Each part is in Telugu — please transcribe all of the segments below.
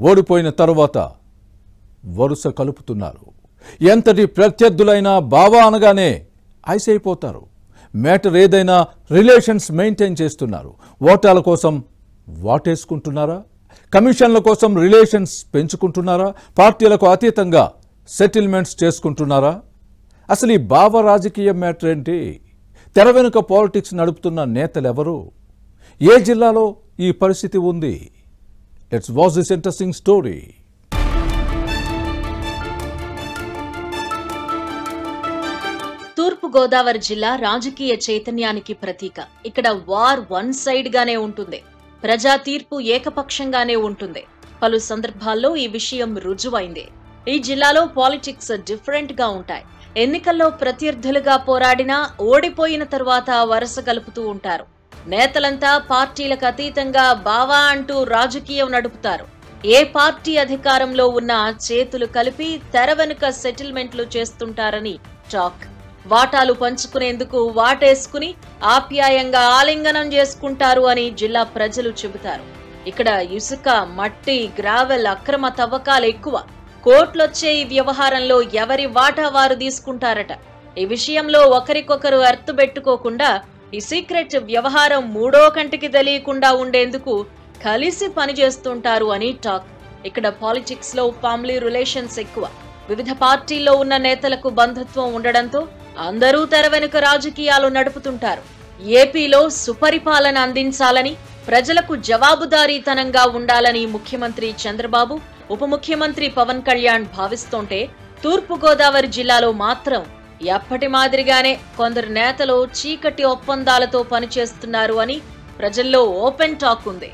ఓడిపోయిన తరువాత వరుస కలుపుతున్నారు ఎంతటి ప్రత్యర్థులైనా బావా అనగానే ఐస్ అయిపోతారు మ్యాటర్ ఏదైనా రిలేషన్స్ మెయింటైన్ చేస్తున్నారు ఓటాల కోసం వాటేసుకుంటున్నారా కమిషన్ల కోసం రిలేషన్స్ పెంచుకుంటున్నారా పార్టీలకు అతీతంగా సెటిల్మెంట్స్ చేసుకుంటున్నారా అసలు ఈ భావ రాజకీయ మ్యాటర్ ఏంటి తెర వెనుక పాలిటిక్స్ నడుపుతున్న నేతలెవరు ఏ జిల్లాలో ఈ పరిస్థితి ఉంది let's watch this interesting story తూర్పు గోదావరి జిల్లా రాజకీయ చైతన్యానికి ప్రతీక ఇక్కడ వార్ వన్ సైడ్ గానే ఉంటుంది ప్రజా తీర్పు ఏకపక్షంగానే ఉంటుంది పలు సందర్భాల్లో ఈ విషయం రుజువైంది ఈ జిల్లాలో పాలిటిక్స్ డిఫరెంట్ గా ఉంటాయి ఎన్నికల్లో ప్రత్యర్థులుగా పోరాడినా ఓడిపోయిన తరువాత వరుస కలుపుతూ ఉంటారు నేతలంతా పార్టీలకు అతీతంగా బావా అంటూ రాజకీయం నడుపుతారు ఏ పార్టీ అధికారంలో ఉన్నా చేతులు కలిపి తెర వెనుక సెటిల్మెంట్లు చేస్తుంటారని టాక్ వాటాలు పంచుకునేందుకు వాటేసుకుని ఆప్యాయంగా ఆలింగనం చేసుకుంటారు అని జిల్లా ప్రజలు చెబుతారు ఇక్కడ ఇసుక మట్టి గ్రావెల్ అక్రమ తవ్వకాలు ఎక్కువ కోట్లొచ్చే ఈ వ్యవహారంలో ఎవరి వాటా వారు తీసుకుంటారట ఈ విషయంలో ఒకరికొకరు అర్థబెట్టుకోకుండా ఈ సీక్రెట్ వ్యవహారం మూడో కంటికి తెలియకుండా ఉండేందుకు కలిసి పనిచేస్తుంటారు అని టాక్ ఇక్కడ పాలిటిక్స్ లో ఫ్యామిలీ రిలేషన్స్ ఎక్కువ వివిధ పార్టీల్లో ఉన్న నేతలకు బంధుత్వం ఉండడంతో అందరూ తెర వెనుక రాజకీయాలు నడుపుతుంటారు ఏపీలో సుపరిపాలన అందించాలని ప్రజలకు జవాబుదారీతనంగా ఉండాలని ముఖ్యమంత్రి చంద్రబాబు ఉప ముఖ్యమంత్రి పవన్ కళ్యాణ్ భావిస్తుంటే తూర్పు గోదావరి జిల్లాలో మాత్రం ఎప్పటి మాదిరిగానే కొందరు నేతలు చీకటి ఒప్పందాలతో పనిచేస్తున్నారు అని ప్రజల్లో ఓపెన్ టాక్ ఉంది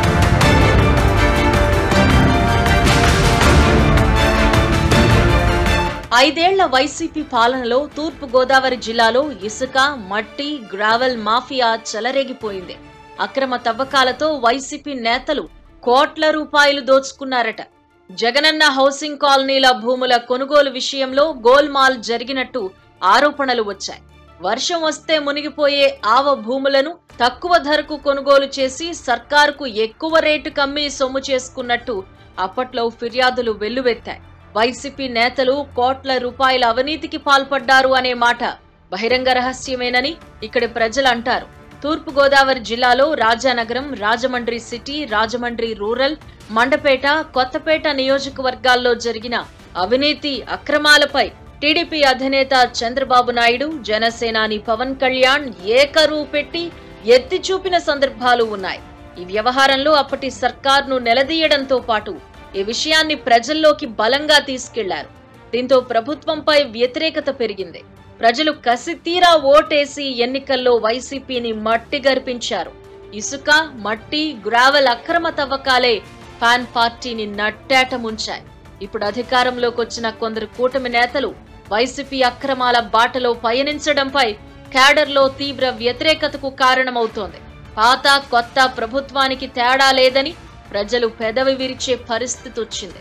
ఐదేళ్ల వైసీపీ పాలనలో తూర్పు గోదావరి జిల్లాలో ఇసుక మట్టి గ్రావెల్ మాఫియా చెలరేగిపోయింది అక్రమ తవ్వకాలతో వైసీపీ నేతలు కోట్ల రూపాయలు దోచుకున్నారట జగనన్న హౌసింగ్ కాలనీల భూముల కొనుగోలు విషయంలో గోల్మాల్ జరిగినట్టు ఆరోపణలు వచ్చాయి వర్షం వస్తే మునిగిపోయే ఆవ భూములను తక్కువ ధరకు కొనుగోలు చేసి సర్కారుకు ఎక్కువ రేటు కమ్మి సొమ్ము చేసుకున్నట్టు అప్పట్లో ఫిర్యాదులు వెల్లువెత్తాయి వైసీపీ నేతలు కోట్ల రూపాయల అవినీతికి పాల్పడ్డారు అనే మాట బహిరంగ రహస్యమేనని ఇక్కడి ప్రజలు అంటారు తూర్పు గోదావరి జిల్లాలో రాజానగరం రాజమండ్రి సిటీ రాజమండ్రి రూరల్ మండపేట కొత్తపేట నియోజకవర్గాల్లో జరిగిన అవినీతి అక్రమాలపై టీడీపీ అధినేత చంద్రబాబు నాయుడు జనసేనాని పవన్ కళ్యాణ్ ఏకరువు పెట్టి ఎత్తి చూపిన సందర్భాలు ఉన్నాయి ఈ వ్యవహారంలో అప్పటి సర్కార్ను నిలదీయడంతో పాటు ఈ విషయాన్ని ప్రజల్లోకి బలంగా తీసుకెళ్లారు దీంతో ప్రభుత్వంపై వ్యతిరేకత పెరిగింది ప్రజలు కసి తీరా ఓటేసి ఎన్నికల్లో వైసీపీని మట్టి గర్పించారు ఇసుక మట్టి గ్రావెల్ అక్రమ తవ్వకాలే ఫ్యాన్ పార్టీని నట్టేట ముంచాయి ఇప్పుడు అధికారంలోకి వచ్చిన కొందరు కూటమి నేతలు వైసీపీ అక్రమాల బాటలో పయనించడంపై క్యాడర్లో తీవ్ర వ్యతిరేకతకు కారణమవుతోంది పాత కొత్త ప్రభుత్వానికి తేడా లేదని ప్రజలు పెదవి విరిచే పరిస్థితి వచ్చింది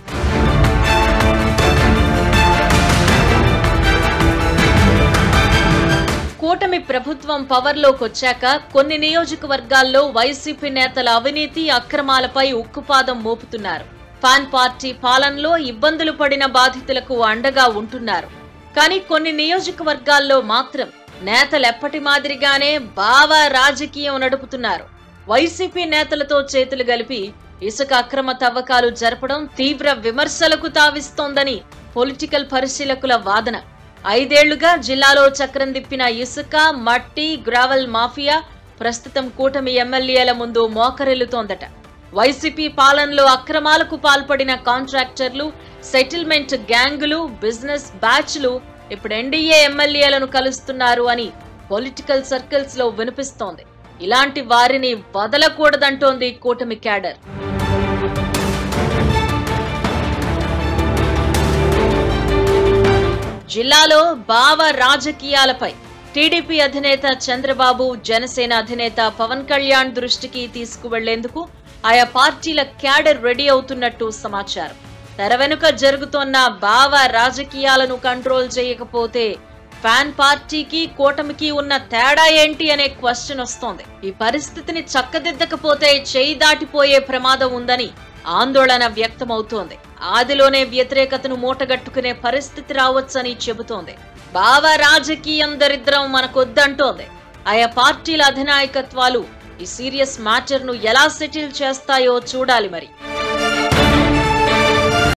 కూటమి ప్రభుత్వం పవర్లోకి వచ్చాక కొన్ని నియోజకవర్గాల్లో వైసీపీ నేతల అవినీతి అక్రమాలపై ఉక్కుపాదం మోపుతున్నారు ఫ్యాన్ పార్టీ పాలనలో ఇబ్బందులు పడిన బాధితులకు అండగా ఉంటున్నారు కానీ కొన్ని నియోజకవర్గాల్లో మాత్రం నేతలు ఎప్పటి మాదిరిగానే బావ రాజకీయం నడుపుతున్నారు వైసీపీ నేతలతో చేతులు కలిపి ఇసుక అక్రమ తవ్వకాలు జరపడం తీవ్ర విమర్శలకు తావిస్తోందని పొలిటికల్ పరిశీలకుల వాదన ఐదేళ్లుగా జిల్లాలో చక్రం తిప్పిన ఇసుక మట్టి గ్రావెల్ మాఫియా ప్రస్తుతం కూటమి ఎమ్మెల్యేల ముందు మోకరిల్లుతోందట వైసీపీ పాలనలో అక్రమాలకు పాల్పడిన కాంట్రాక్టర్లు సెటిల్మెంట్ గ్యాంగులు బిజినెస్ బ్యాచ్లు ఇప్పుడు ఎన్డీఏ ఎమ్మెల్యేలను కలుస్తున్నారు అని పొలిటికల్ సర్కిల్స్ లో వినిపిస్తోంది ఇలాంటి వారిని వదలకూడదంటోంది కూటమి క్యాడర్ జిల్లాలో భావ రాజకీయాలపై టీడీపీ అధినేత చంద్రబాబు జనసేన అధినేత పవన్ కళ్యాణ్ దృష్టికి తీసుకువెళ్లేందుకు ఆయా పార్టీల క్యాడర్ రెడీ అవుతున్నట్టు సమాచారం తెర వెనుక జరుగుతోన్న భావ రాజకీయాలను కంట్రోల్ చేయకపోతే ఫ్యాన్ పార్టీకి కూటమికి ఉన్న తేడా ఏంటి అనే క్వశ్చన్ వస్తోంది ఈ పరిస్థితిని చక్కదిద్దకపోతే చేయి దాటిపోయే ప్రమాదం ఉందని ఆందోళన వ్యక్తమవుతోంది ఆదిలోనే వ్యతిరేకతను మూటగట్టుకునే పరిస్థితి రావచ్చని చెబుతోంది బావ రాజకీయం దరిద్రం మనకొద్దంటోంది ఆయా పార్టీల అధినాయకత్వాలు ఈ సీరియస్ మ్యాటర్ ను ఎలా సెటిల్ చేస్తాయో చూడాలి మరి